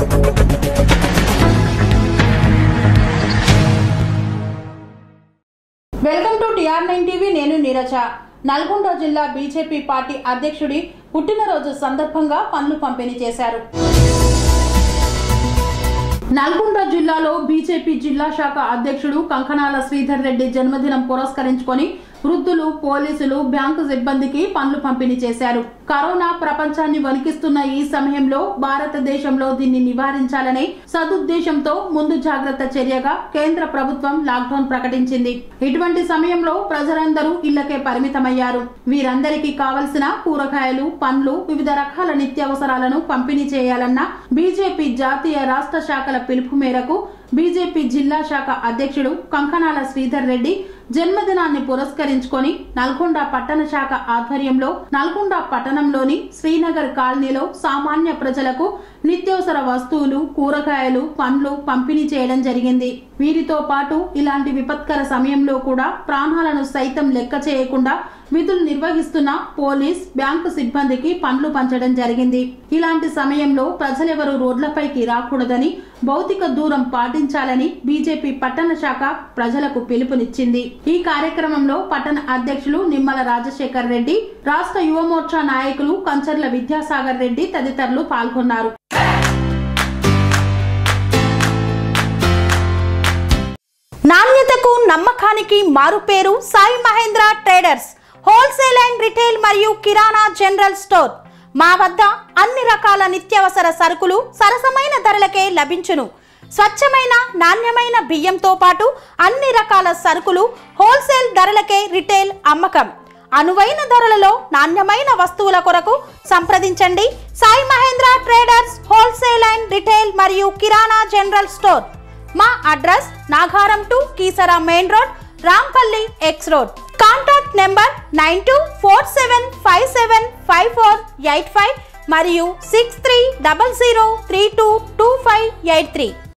welcome to TR nine TV నేను నీరజ నల్గొండ జిల్లా BJP party అధ్యక్షుడి పుట్టినరోజు సందర్భంగా పనులు పంపిణీ చేశారు నల్గొండ జిల్లాలో బీజేపీ జిల్లా శాఖ అధ్యక్షుడు కంకణాల శ్రీధర్ రెడ్డి జన్మదినం పురస్కరించుకొని వృద్ధులు పోలీసులు బ్యాంకు సిబ్బందికి పనులు పంపిణీ చేశారు కరోనా ప్రపంచాన్ని వణికిస్తున్న ఈ సమయంలో భారతదేశంలో దీన్ని నివారించాలనే సదుద్దేశంతో ముందు జాగ్రత్త చర్యగా కేంద్ర ప్రభుత్వం లాక్డౌన్ ప్రకటించింది ఇటువంటి సమయంలో ప్రజలందరూ ఇళ్లకే పరిమితమయ్యారు వీరందరికీ కావలసిన కూరగాయలు పండ్లు వివిధ రకాల నిత్యావసరాలను పంపిణీ చేయాలన్న బీజేపీ జాతీయ రాష్ట్ర శాఖల పిలుపు మేరకు బీజేపీ జిల్లా శాఖ అధ్యక్షుడు కంకణాల శ్రీధర్ రెడ్డి జన్మదినాన్ని పురస్కరించుకొని నల్గొండ పట్టణ శాఖ ఆధ్వర్యంలో నల్గొండ పట్టణంలోని శ్రీనగర్ కాలనీలో సామాన్య ప్రజలకు నిత్యావసర వస్తువులు కూరగాయలు పండ్లు పంపిణీ చేయడం జరిగింది వీరితో పాటు ఇలాంటి విపత్కర సమయంలో కూడా ప్రాణాలను సైతం లెక్క చేయకుండా విధులు నిర్వహిస్తున్న పోలీస్ బ్యాంకు సిబ్బందికి పండ్లు పంచడం జరిగింది ఇలాంటి సమయంలో ప్రజలెవరూ రోడ్లపైకి రాకూడదని భౌతిక దూరం పాటించాలని బీజేపీ పట్టణ శాఖ ప్రజలకు పిలుపునిచ్చింది ఈ కార్యక్రమంలో పట్టణ అధ్యక్షులు నిమ్మల రాజశేఖర్ రెడ్డి రాష్ట్ర యువమోర్చా నాయకులు కంచర్ల విద్యాసాగర్ రెడ్డి తదితరులు పాల్గొన్నారు నాణ్యతకు నమ్మకానికి మారుపేరు Sai Mahendra traders wholesale and retail మరియు కిరాణా జనరల్ స్టోర్ మా వద్ద అన్ని రకాల నిత్యావసర సరుకులు సరసమైన ధరలకే లభించును స్వచ్ఛమైన నాణ్యమైన బియ్యంతో పాటు అన్ని రకాల సరుకులు హోల్సేల్ ధరలకే రిటైల్ అమ్మకం అనువైన ధరలలో నాణ్యమైన వస్తువుల కొరకు సంప్రదించండి Sai Mahendra traders wholesale and retail మరియు కిరాణా జనరల్ స్టోర్ మా address Nagaram to Keesara main road Rampalli X road contact number nine two four seven five seven five four eight five మరియు six three double zero three two two five eight three